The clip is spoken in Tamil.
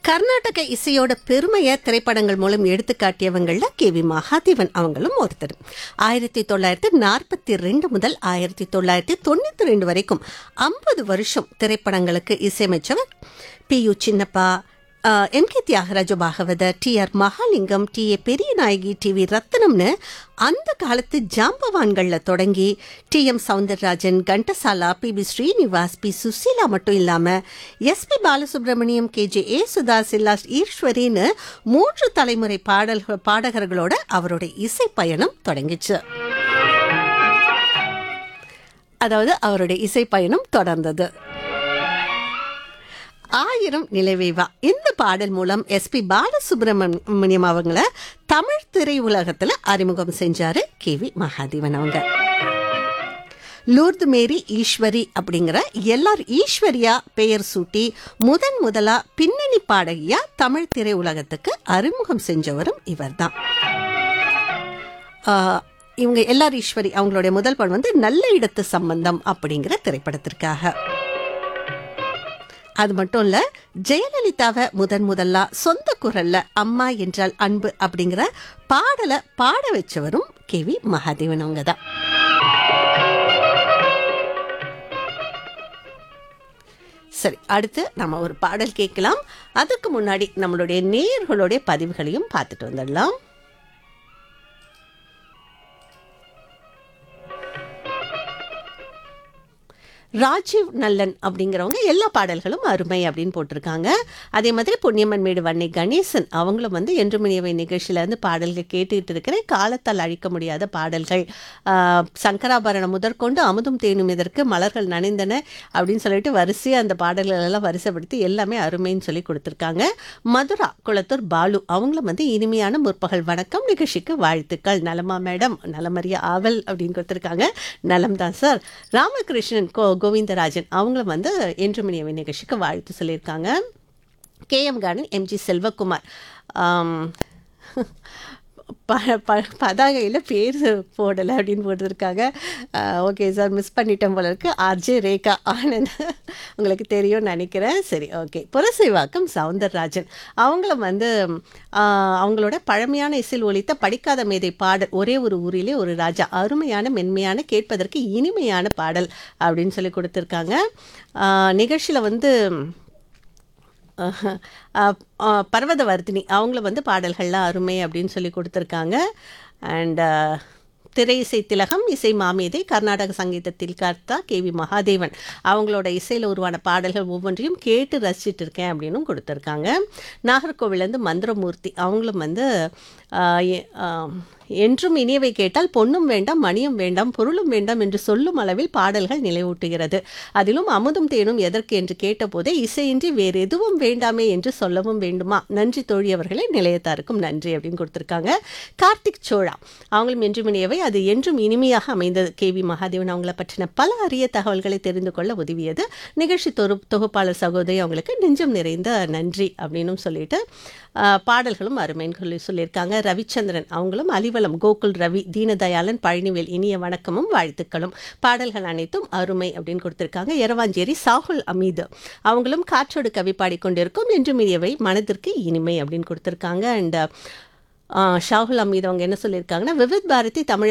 கர்நாடக இசையோட பெருமையை திரைப்படங்கள் மூலம் எடுத்து காட்டியவங்கள கே வி மகாதேவன் அவங்களும் ஒருத்தர் ஆயிரத்தி தொள்ளாயிரத்தி நாற்பத்தி ரெண்டு முதல் ஆயிரத்தி தொள்ளாயிரத்தி தொண்ணூத்தி ரெண்டு வரைக்கும் ஐம்பது வருஷம் திரைப்படங்களுக்கு இசையமைச்சவர் P U Chinnappa M K Thyagaraja Bhagavathar T R Mahalingam T A Periyanayaki T V ரத்னம்னு அந்த காலத்து ஜாம்பவான்கள்ல தொடங்கி T M Soundararajan Ghantasala P B Srinivas P Susheela மட்டும் இல்லாம S P Balasubrahmanyam K J Yesudas இல்லாஸ் ஈஸ்வரின்னு மூன்று தலைமுறை பாடல்கள் பாடகர்களோட அவருடைய இசை பயணம் தொடங்கிச்சு அதாவது அவருடைய இசை பயணம் தொடர்ந்தது ஆயிரம் நிலவேவா இந்த பாடல் மூலம் எஸ்பி பாலசுப்ரமணியம் அவங்கள தமிழ் திரையுலகத்துல அறிமுகம் செஞ்சாரு கே வி மகாதேவன் அவங்க லூர்து மேரி ஈஸ்வரி அப்படிங்கிற எல்லார் ஈஸ்வரியா பெயர் சூட்டி முதன் முதலா பின்னணி பாடகியா தமிழ் திரையுலகத்துக்கு அறிமுகம் செஞ்சவரும் இவர்தான் ஆஹ், இவங்க எல்லார் ஈஸ்வரி அவங்களுடைய முதல் படம் வந்து நல்ல இடத்து சம்பந்தம் அப்படிங்கிற திரைப்படத்திற்காக அது மட்டும் இல்ல ஜெயலலிதாவை முதன் முதல்லா சொந்த குரல்ல அம்மா என்றால் அன்பு அப்படிங்கிற பாடலை பாட வச்சவரும் கே வி மகாதேவன் அவங்க தான் சரி அடுத்து நம்ம ஒரு பாடல் கேட்கலாம் அதுக்கு முன்னாடி நம்மளுடைய நேயர்களுடைய பதிவுகளையும் பார்த்துட்டு வந்துடலாம் ராஜீவ் நல்லன் அப்படிங்கிறவங்க எல்லா பாடல்களும் அருமை அப்படின்னு போட்டிருக்காங்க அதே மாதிரி பொன்னியம்மன் மேடு வன்னை கணேசன் அவங்களும் வந்து என்று மணியவை நிகழ்ச்சியில இருந்து பாடல்கள் கேட்டுக்கிட்டு இருக்கிறேன் காலத்தால் அழிக்க முடியாத பாடல்கள் ஆஹ், சங்கராபரணம் முதற்கொண்டு அமுதும் தேனும் இதற்கு மலர்கள் நனைந்தன அப்படின்னு சொல்லிட்டு வரிசையாக அந்த பாடல்கள் எல்லாம் வரிசைப்படுத்தி எல்லாமே அருமைன்னு சொல்லி கொடுத்துருக்காங்க மதுரா குளத்தூர் பாலு அவங்களும் வந்து இனிமையான முற்பகல் வணக்கம் நிகழ்ச்சிக்கு வாழ்த்துக்கள் நலமா மேடம் நலமறிய ஆவல் அப்படின்னு கொடுத்துருக்காங்க நலம் தான் சார் ராமகிருஷ்ணன் கோ கோவிந்தராஜன் அவங்களும் வந்து என்று மணியவை நிகழ்ச்சிக்கு வாழ்த்து சொல்லியிருக்காங்க K M garden MG Selvakumar ஆம், ப ப பதாகையில் பேர் போடலை அப்படின்னு போட்டிருக்காங்க ஓகே சார் மிஸ் பண்ணிட்டேன் போல இருக்கு ஆர்ஜே ரேகா ஆனந்த் உங்களுக்கு தெரியும்னு நினைக்கிறேன் சரி ஓகே புரசைவாக்கம் சவுந்தரராஜன் அவங்களும் வந்து ஆஹ், அவங்களோட பழமையான இசையில் ஒலித்த படிக்காத மேதை பாடல் ஒரே ஒரு ஊரிலே ஒரு ராஜா அருமையான மென்மையான கேட்பதற்கு இனிமையான பாடல் அப்படின்னு சொல்லி கொடுத்துருக்காங்க நிகழ்ச்சியில் வந்து அஹ், அஹ், அஹ், பர்வதவர்த்தினி அவங்கள வந்து பாடல்கள்லாம் அருமை அப்படின்னு சொல்லி கொடுத்துருக்காங்க அண்ட் திரை இசை திலகம் இசை மாமேதை கர்நாடக சங்கீதத்தில் கர்த்தா கே வி மகாதேவன் அவங்களோட இசையில் உருவான பாடல்கள் ஒவ்வொன்றையும் கேட்டு ரசிச்சிட்டு இருக்கேன் அப்படின்னும் கொடுத்துருக்காங்க நாகர்கோவிலேருந்து மந்திரமூர்த்தி அவங்களும் வந்து ஆஹ், எ- ஆஹ், என்றும் இனியவை கேட்டால் பொன்னும் வேண்டாம் மணியும் வேண்டாம் பொருளும் வேண்டாம் என்று சொல்லும் அளவில் பாடல்கள் நிலைவூட்டுகிறது அதிலும் அமுதும் தேனும் எதற்கு என்று கேட்டபோதே இசையின்றி வேறு எதுவும் வேண்டாமே என்று சொல்லவும் வேண்டுமா நன்றி தோழி அவர்களே நிலையத்தாருக்கும் நன்றி அப்படின்னு கொடுத்துருக்காங்க கார்த்திக் சோழா அவங்களும் என்றும் இனியவை அது என்றும் இனிமையாக அமைந்தது கே வி மகாதேவன் அவங்கள பற்றின பல அரிய தகவல்களை தெரிந்து கொள்ள உதவியது நிகழ்ச்சி தொரு தொகுப்பாளர் சகோதரி அவங்களுக்கு நெஞ்சம் நிறைந்த நன்றி அப்படின்னும் சொல்லிட்டு ஆஹ், பாடல்களும் அருமைன்னு சொல்லி சொல்லியிருக்காங்க ரவிச்சந்திரன் அவங்களும் அலிவலம் கோகுல் ரவி தீனதயாளன் பழனிவேல் இனிய வணக்கமும் வாழ்த்துக்களும் பாடல்கள் அனைத்தும் அருமை அப்படின்னு கொடுத்திருக்காங்க எரவாஞ்சேரி சாகுல் அமீது அவங்களும் காற்றோடு கவி பாடிக்கொண்டிருக்கும் என்றும் இனியவை மனதிற்கு இனிமை அப்படின்னு கொடுத்திருக்காங்க அண்ட் ஷாகுல் அமீது அவங்க என்ன சொல்லியிருக்காங்கன்னா விவித் பாரதி தமிழ்